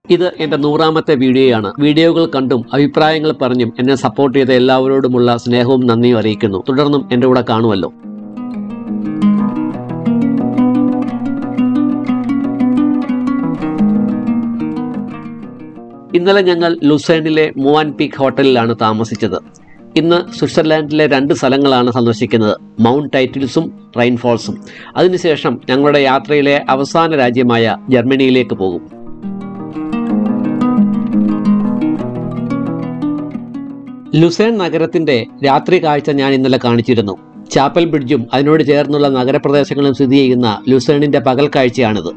ഇത് എന്റെ നൂറാമത്തെ വീഡിയോയാണ് വീഡിയോകൾ കണ്ടും അഭിപ്രായങ്ങൾ പറഞ്ഞും എന്നെ സപ്പോർട്ട് ചെയ്ത എല്ലാവരോടുമുള്ള സ്നേഹവും നന്ദിയും അറിയിക്കുന്നു തുടർന്നും എന്റെ കൂടെ കാണുമല്ലോ ഇന്നലെ ഞങ്ങൾ ലുസേണിലെ മൂവാൻ പീക്ക് ഹോട്ടലിലാണ് താമസിച്ചത് ഇന്ന് സ്വിറ്റ്സർലാൻഡിലെ രണ്ട് സ്ഥലങ്ങളാണ് സന്ദർശിക്കുന്നത് മൗണ്ട് ടൈറ്റിൽസും റൈൻഫോൾസും അതിനുശേഷം ഞങ്ങളുടെ യാത്രയിലെ അവസാന രാജ്യമായ ജർമ്മനിയിലേക്ക് പോകും ലുസേൺ നഗരത്തിന്റെ രാത്രി കാഴ്ച ഞാൻ ഇന്നലെ കാണിച്ചിരുന്നു ചാപ്പൽ ബ്രിഡ്ജും അതിനോട് ചേർന്നുള്ള നഗരപ്രദേശങ്ങളും സ്ഥിതി ചെയ്യുന്ന ലുസേണിന്റെ പകൽ കാഴ്ചയാണിത്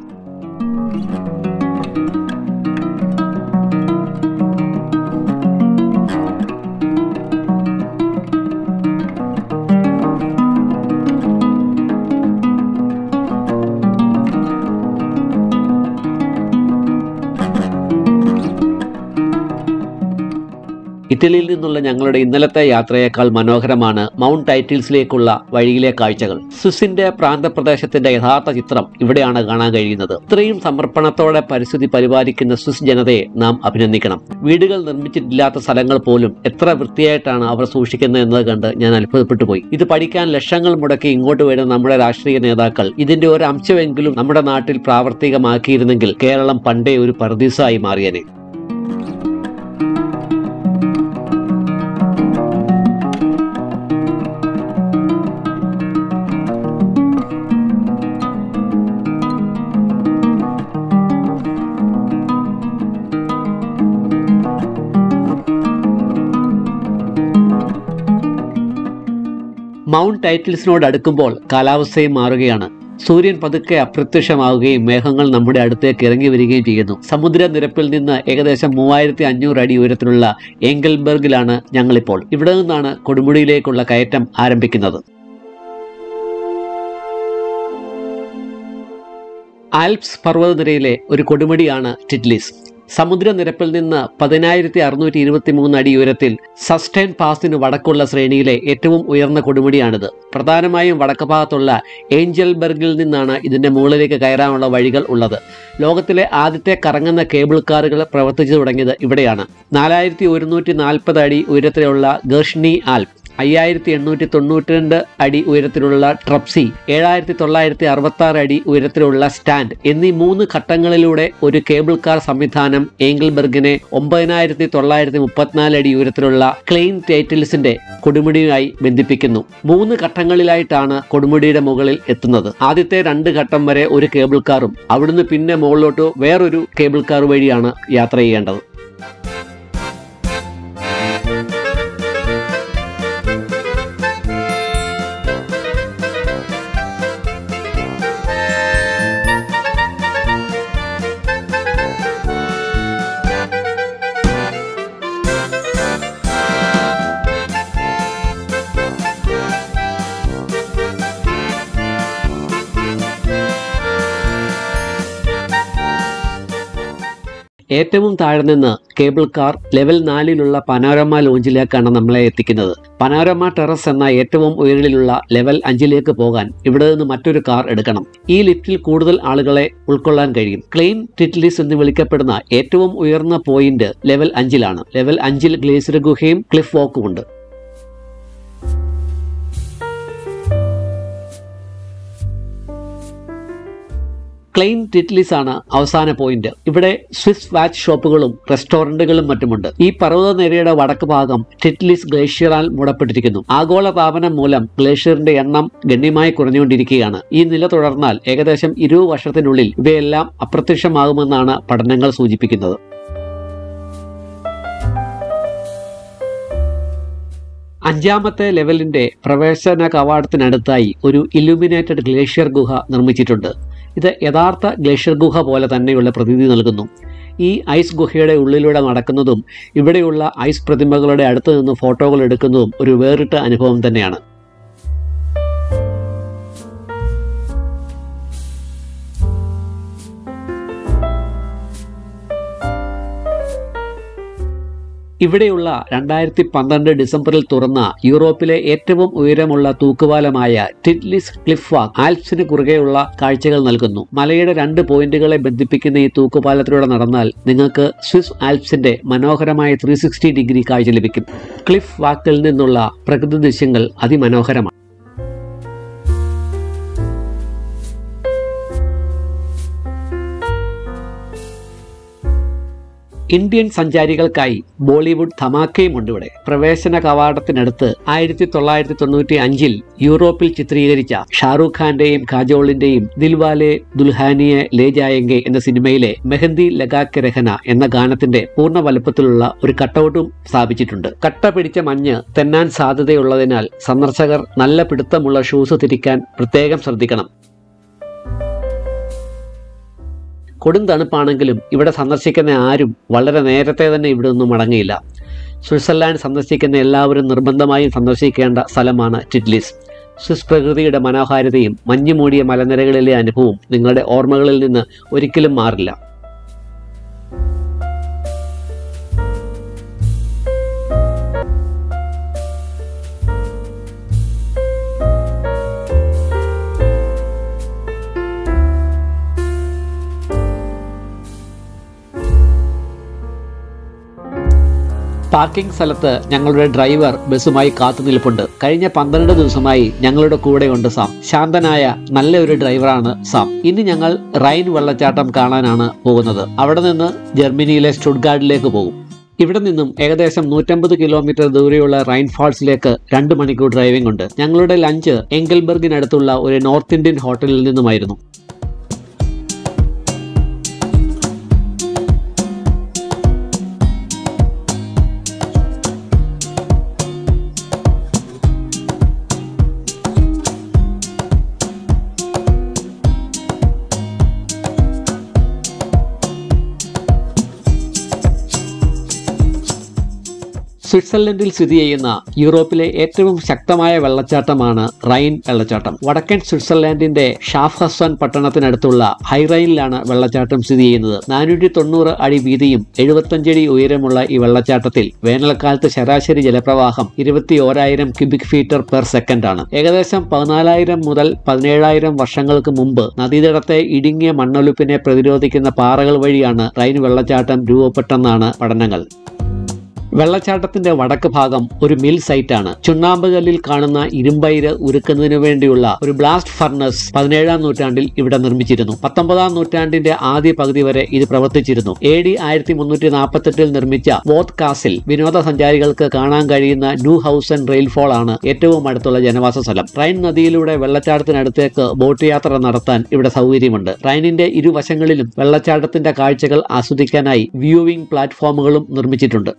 ഇറ്റലിയിൽ നിന്നുള്ള ഞങ്ങളുടെ ഇന്നലത്തെ യാത്രയേക്കാൾ മനോഹരമാണ് മൗണ്ട് ടൈറ്റിൽസിലേക്കുള്ള വഴിയിലെ കാഴ്ചകൾ സ്വിസിന്റെ പ്രാന്തപ്രദേശത്തിന്റെ യഥാർത്ഥ ചിത്രം ഇവിടെയാണ് കാണാൻ കഴിയുന്നത് ഇത്രയും സമർപ്പണത്തോടെ പരിസ്ഥിതി പരിപാലിക്കുന്ന സ്വിസ് ജനതയെ നാം അഭിനന്ദിക്കണം വീടുകൾ നിർമ്മിച്ചിട്ടില്ലാത്ത സ്ഥലങ്ങൾ പോലും എത്ര വൃത്തിയായിട്ടാണ് അവർ സൂക്ഷിക്കുന്നത് എന്നത് കണ്ട് ഞാൻ അത്ഭുതപ്പെട്ടു പോയി ഇത് പഠിക്കാൻ ലക്ഷങ്ങൾ മുടക്കി ഇങ്ങോട്ട് വരുന്ന നമ്മുടെ രാഷ്ട്രീയ നേതാക്കൾ ഇതിന്റെ ഒരു അംശമെങ്കിലും നമ്മുടെ നാട്ടിൽ പ്രാവർത്തികമാക്കിയിരുന്നെങ്കിൽ കേരളം പണ്ടേ ഒരു പർദീസായി മാറിയനെ മൗണ്ട് ടൈറ്റിൽസിനോട് അടുക്കുമ്പോൾ കാലാവസ്ഥയും മാറുകയാണ് സൂര്യൻ പതുക്കെ അപ്രത്യക്ഷമാവുകയും മേഘങ്ങൾ നമ്മുടെ അടുത്തേക്ക് ഇറങ്ങി വരികയും ചെയ്യുന്നു സമുദ്രനിരപ്പിൽ നിന്ന് ഏകദേശം മൂവായിരത്തി അഞ്ഞൂറ് അടി ഉയരത്തിലുള്ള എങ്കൽബർഗിലാണ് ഞങ്ങളിപ്പോൾ ഇവിടെ നിന്നാണ് കൊടുമുടിയിലേക്കുള്ള കയറ്റം ആരംഭിക്കുന്നത് ആൽപ്സ് പർവ്വതനിരയിലെ ഒരു കൊടുമുടിയാണ് ടിറ്റ്ലിസ് സമുദ്രനിരപ്പിൽ നിന്ന് പതിനായിരത്തി അറുന്നൂറ്റി ഇരുപത്തി മൂന്ന് അടി ഉയരത്തിൽ സസ്റ്റൈൻ പാസിന് വടക്കുള്ള ശ്രേണിയിലെ ഏറ്റവും ഉയർന്ന കൊടുമുടിയാണിത് പ്രധാനമായും വടക്ക് ഭാഗത്തുള്ള ഏഞ്ചൽബർഗിൽ നിന്നാണ് ഇതിന്റെ മുകളിലേക്ക് കയറാനുള്ള വഴികൾ ഉള്ളത് ലോകത്തിലെ ആദ്യത്തെ കറങ്ങുന്ന കേബിൾ കാറുകൾ പ്രവർത്തിച്ചു തുടങ്ങിയത് ഇവിടെയാണ് നാലായിരത്തി ഒരുന്നൂറ്റി നാൽപ്പത് അടി ഉയരത്തിലുള്ള ഗർഷ്ണി ആൽപ്പ് അയ്യായിരത്തി എണ്ണൂറ്റി തൊണ്ണൂറ്റി രണ്ട് അടി ഉയരത്തിലുള്ള ട്രപ്സി ഏഴായിരത്തി തൊള്ളായിരത്തി അറുപത്തി ആറ് അടി ഉയരത്തിലുള്ള സ്റ്റാൻഡ് എന്നീ മൂന്ന് ഘട്ടങ്ങളിലൂടെ ഒരു കേബിൾ കാർ സംവിധാനം ഏങ്കിൾബർഗിനെ ഒമ്പതിനായിരത്തി തൊള്ളായിരത്തി മുപ്പത്തിനാല് അടി ഉയരത്തിലുള്ള ക്ലെയിൻ ടൈറ്റിൽസിന്റെ കൊടുമുടിയുമായി ബന്ധിപ്പിക്കുന്നു മൂന്ന് ഘട്ടങ്ങളിലായിട്ടാണ് കൊടുമുടിയുടെ മുകളിൽ എത്തുന്നത് ആദ്യത്തെ രണ്ട് ഘട്ടം വരെ ഒരു കേബിൾ കാറും അവിടുന്ന് പിന്നെ മുകളിലോട്ട് വേറൊരു കേബിൾ കാർ വഴിയാണ് യാത്ര ചെയ്യേണ്ടത് ഏറ്റവും താഴെ നിന്ന് കേബിൾ കാർ ലെവൽ നാലിലുള്ള പനോരമ ലോഞ്ചിലേക്കാണ് നമ്മളെ എത്തിക്കുന്നത് പനോരമ ടെറസ് എന്ന ഏറ്റവും ഉയരത്തിലുള്ള ലെവൽ അഞ്ചിലേക്ക് പോകാൻ ഇവിടെ നിന്ന് മറ്റൊരു കാർ എടുക്കണം ഈ ലിഫ്റ്റിൽ കൂടുതൽ ആളുകളെ ഉൾക്കൊള്ളാൻ കഴിയും ക്ലെയിൻ ടിറ്റ്ലിസ് എന്ന് വിളിക്കപ്പെടുന്ന ഏറ്റവും ഉയർന്ന പോയിന്റ് ലെവൽ അഞ്ചിലാണ് ലെവൽ അഞ്ചിൽ ഗ്ലേസർ ഗുഹയും ക്ലിഫ് വാക്കും ഉണ്ട് ക്ലെയിൻ ടിറ്റ്ലിസ് ആണ് അവസാന പോയിന്റ് ഇവിടെ സ്വിസ് വാച്ച് ഷോപ്പുകളും റെസ്റ്റോറന്റുകളും മറ്റുമുണ്ട് ഈ പർവ്വതനിരയുടെ വടക്ക് ഭാഗം ടിറ്റ്ലിസ് ഗ്ലേഷ്യറാൽ മൂടപ്പെട്ടിരിക്കുന്നു ആഗോള താപനം മൂലം ഗ്ലേഷ്യറിന്റെ എണ്ണം ഗണ്യമായി കുറഞ്ഞുകൊണ്ടിരിക്കുകയാണ് ഈ നില തുടർന്നാൽ ഏകദേശം ഇരുപത് വർഷത്തിനുള്ളിൽ ഇവയെല്ലാം അപ്രത്യക്ഷമാകുമെന്നാണ് പഠനങ്ങൾ സൂചിപ്പിക്കുന്നത് അഞ്ചാമത്തെ ലെവലിന്റെ പ്രവേശന കവാടത്തിനടുത്തായി ഒരു ഇലുമിനേറ്റഡ് ഗ്ലേഷ്യർ ഗുഹ നിർമ്മിച്ചിട്ടുണ്ട് ഇത് യഥാർത്ഥ ഗ്ലേഷ്യർ ഗുഹ പോലെ തന്നെയുള്ള പ്രതീതി നൽകുന്നു ഈ ഐസ് ഗുഹയുടെ ഉള്ളിലൂടെ നടക്കുന്നതും ഇവിടെയുള്ള ഐസ് പ്രതിമകളുടെ അടുത്ത് നിന്ന് ഫോട്ടോകൾ എടുക്കുന്നതും ഒരു വേറിട്ട അനുഭവം തന്നെയാണ് ഇവിടെയുള്ള രണ്ടായിരത്തി പന്ത്രണ്ട് ഡിസംബറിൽ തുറന്ന യൂറോപ്പിലെ ഏറ്റവും ഉയരമുള്ള തൂക്കുപാലമായ ടിറ്റ്ലിസ് ക്ലിഫ് വാക്ക് ആൽപ്സിന് കുറുകെയുള്ള കാഴ്ചകൾ നൽകുന്നു മലയുടെ രണ്ട് പോയിന്റുകളെ ബന്ധിപ്പിക്കുന്ന ഈ തൂക്കുപാലത്തിലൂടെ നടന്നാൽ നിങ്ങൾക്ക് സ്വിസ് ആൽപ്സിന്റെ മനോഹരമായ ത്രീ സിക്സ്റ്റി ഡിഗ്രി കാഴ്ച ലഭിക്കും ക്ലിഫ് വാക്കിൽ നിന്നുള്ള പ്രകൃതി ദൃശ്യങ്ങൾ അതിമനോഹരമാണ് ഇന്ത്യൻ സഞ്ചാരികൾക്കായി ബോളിവുഡ് ധമാക്കയുമുണ്ട് ഇവിടെ പ്രവേശന കവാടത്തിനടുത്ത് ആയിരത്തി തൊള്ളായിരത്തി തൊണ്ണൂറ്റി അഞ്ചിൽ യൂറോപ്പിൽ ചിത്രീകരിച്ച ഷാറൂഖ് ഖാന്റെയും കാജോളിന്റെയും ദിൽവാലെ ദുൽഹാനിയെ ലേ ജായെങ്കെ എന്ന സിനിമയിലെ മെഹന്തി ലഗാക്കെ രഹന എന്ന ഗാനത്തിന്റെ പൂർണ്ണ വലുപ്പത്തിലുള്ള ഒരു കട്ടൗട്ടും സ്ഥാപിച്ചിട്ടുണ്ട് കട്ട പിടിച്ച മഞ്ഞ് തെന്നാൻ സാധ്യതയുള്ളതിനാൽ സന്ദർശകർ നല്ല പിടുത്തമുള്ള ഷൂസ് തിരിക്കാൻ പ്രത്യേകം ശ്രദ്ധിക്കണം കൊടും തണുപ്പാണെങ്കിലും ഇവിടെ സന്ദർശിക്കുന്ന ആരും വളരെ നേരത്തെ തന്നെ ഇവിടെ നിന്നും മടങ്ങിയില്ല സ്വിറ്റ്സർലാൻഡ് സന്ദർശിക്കുന്ന എല്ലാവരും നിർബന്ധമായും സന്ദർശിക്കേണ്ട സ്ഥലമാണ് ടിറ്റ്ലിസ് സ്വിസ് പ്രകൃതിയുടെ മനോഹാരിതയും മഞ്ഞു മൂടിയ മലനിരകളിലെ അനുഭവവും നിങ്ങളുടെ ഓർമ്മകളിൽ നിന്ന് ഒരിക്കലും മാറില്ല പാർക്കിംഗ് സ്ഥലത്ത് ഞങ്ങളുടെ ഡ്രൈവർ ബസ്സുമായി കാത്തുനിൽപ്പുണ്ട് കഴിഞ്ഞ പന്ത്രണ്ട് ദിവസമായി ഞങ്ങളുടെ കൂടെയുണ്ട് സാം ശാന്തനായ നല്ല ഒരു ഡ്രൈവറാണ് സാം ഇനി ഞങ്ങൾ റൈൻ വെള്ളച്ചാട്ടം കാണാനാണ് പോകുന്നത് അവിടെ നിന്ന് ജർമ്മനിയിലെ സ്റ്റുഡ്ഗാർഡിലേക്ക് പോകും ഇവിടെ നിന്നും ഏകദേശം നൂറ്റമ്പത് കിലോമീറ്റർ ദൂരെയുള്ള റൈൻ ഫാൾസിലേക്ക് രണ്ട് മണിക്കൂർ ഡ്രൈവിംഗ് ഉണ്ട് ഞങ്ങളുടെ ലഞ്ച് എങ്കൽബർഗിനടുത്തുള്ള ഒരു നോർത്ത് ഇന്ത്യൻ ഹോട്ടലിൽ നിന്നുമായിരുന്നു സ്വിറ്റ്സർലൻഡിൽ സ്ഥിതി ചെയ്യുന്ന യൂറോപ്പിലെ ഏറ്റവും ശക്തമായ വെള്ളച്ചാട്ടമാണ് റൈൻ വെള്ളച്ചാട്ടം വടക്കൻ സ്വിറ്റ്സർലാൻഡിന്റെ ഷാഫ്ഹസ്വൻ പട്ടണത്തിനടുത്തുള്ള ഹൈറൈനിലാണ് വെള്ളച്ചാട്ടം സ്ഥിതി ചെയ്യുന്നത് നാനൂറ്റി തൊണ്ണൂറ് അടി വീതിയും എഴുപത്തഞ്ചടി ഉയരമുള്ള ഈ വെള്ളച്ചാട്ടത്തിൽ വേനൽക്കാലത്ത് ശരാശരി ജലപ്രവാഹം ഇരുപത്തി ഓരായിരം ക്യൂബിക് ഫീറ്റർ പെർ സെക്കൻഡ് ആണ് ഏകദേശം പതിനാലായിരം മുതൽ പതിനേഴായിരം വർഷങ്ങൾക്ക് മുമ്പ് നദീതടത്തെ ഇടുങ്ങിയ മണ്ണൊലിപ്പിനെ പ്രതിരോധിക്കുന്ന പാറകൾ വഴിയാണ് റൈൻ വെള്ളച്ചാട്ടം രൂപപ്പെട്ടെന്നാണ് പഠനങ്ങൾ വെള്ളച്ചാട്ടത്തിന്റെ വടക്ക് ഭാഗം ഒരു മിൽ സൈറ്റാണ് ചുണ്ണാമ്പുകല്ലിൽ കാണുന്ന ഇരുമ്പയിര് ഉരുക്കുന്നതിനു വേണ്ടിയുള്ള ഒരു ബ്ലാസ്റ്റ് ഫർണസ് പതിനേഴാം നൂറ്റാണ്ടിൽ ഇവിടെ നിർമ്മിച്ചിരുന്നു പത്തൊമ്പതാം നൂറ്റാണ്ടിന്റെ ആദ്യ പകുതി വരെ ഇത് പ്രവർത്തിച്ചിരുന്നു എ ഡി ആയിരത്തി മുന്നൂറ്റി നാൽപ്പത്തെട്ടിൽ നിർമ്മിച്ച വോത്ത് കാസിൽ വിനോദസഞ്ചാരികൾക്ക് കാണാൻ കഴിയുന്ന ന്യൂ ഹൗസൻ റെയിൽഫോൾ ആണ് ഏറ്റവും അടുത്തുള്ള ജനവാസ സ്ഥലം റൈൻ നദിയിലൂടെ വെള്ളച്ചാട്ടത്തിനടുത്തേക്ക് ബോട്ട് യാത്ര നടത്താൻ ഇവിടെ സൗകര്യമുണ്ട് റൈനിന്റെ ഇരുവശങ്ങളിലും വെള്ളച്ചാട്ടത്തിന്റെ കാഴ്ചകൾ ആസ്വദിക്കാനായി വ്യൂവിംഗ് പ്ലാറ്റ്ഫോമുകളും നിർമ്മിച്ചിട്ടുണ്ട്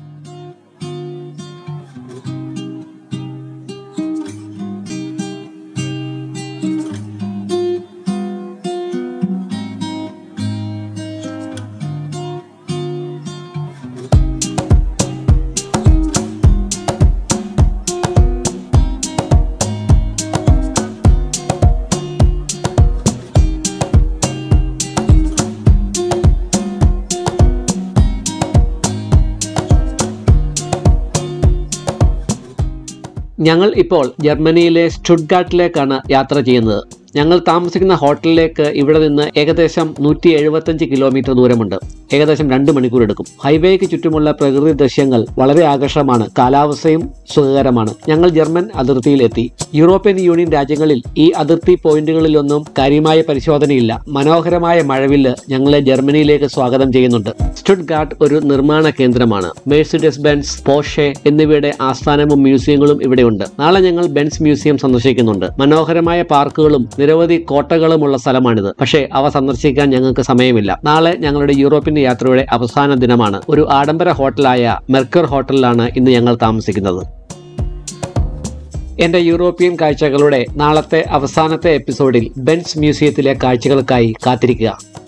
ഞങ്ങൾ ഇപ്പോൾ ജർമ്മനിയിലെ സ്റ്റുഡ്ഗാർട്ടിലേക്കാണ് യാത്ര ചെയ്യുന്നത് ഞങ്ങൾ താമസിക്കുന്ന ഹോട്ടലിലേക്ക് ഇവിടെ നിന്ന് ഏകദേശം നൂറ്റി എഴുപത്തഞ്ച് കിലോമീറ്റർ ദൂരമുണ്ട് ഏകദേശം രണ്ട് മണിക്കൂർ എടുക്കും ഹൈവേക്ക് ചുറ്റുമുള്ള പ്രകൃതി ദൃശ്യങ്ങൾ വളരെ ആകർഷകമാണ് കാലാവസ്ഥയും സുഖകരമാണ് ഞങ്ങൾ ജർമ്മൻ അതിർത്തിയിലെത്തി യൂറോപ്യൻ യൂണിയൻ രാജ്യങ്ങളിൽ ഈ അതിർത്തി പോയിന്റുകളിലൊന്നും കാര്യമായ പരിശോധനയില്ല മനോഹരമായ മഴവില്ല് ഞങ്ങളെ ജർമ്മനിയിലേക്ക് സ്വാഗതം ചെയ്യുന്നുണ്ട് സ്റ്റുഡ്ഗാർട്ട് ഒരു നിർമ്മാണ കേന്ദ്രമാണ് മേഴ്സിഡസ് ബെൻസ് പോഷെ എന്നിവയുടെ ആസ്ഥാനവും മ്യൂസിയങ്ങളും ഇവിടെയുണ്ട് നാളെ ഞങ്ങൾ ബെൻസ് മ്യൂസിയം സന്ദർശിക്കുന്നുണ്ട് മനോഹരമായ പാർക്കുകളും നിരവധി കോട്ടകളുമുള്ള സ്ഥലമാണിത് പക്ഷേ അവ സന്ദർശിക്കാൻ ഞങ്ങൾക്ക് സമയമില്ല നാളെ ഞങ്ങളുടെ യൂറോപ്യൻ യാത്രയുടെ അവസാന ദിനമാണ് ഒരു ആഡംബര ഹോട്ടലായ മെർക്കർ ഹോട്ടലിലാണ് ഇന്ന് ഞങ്ങൾ താമസിക്കുന്നത് എന്റെ യൂറോപ്യൻ കാഴ്ചകളുടെ നാളത്തെ അവസാനത്തെ എപ്പിസോഡിൽ ബെൻസ് മ്യൂസിയത്തിലെ കാഴ്ചകൾക്കായി കാത്തിരിക്കുക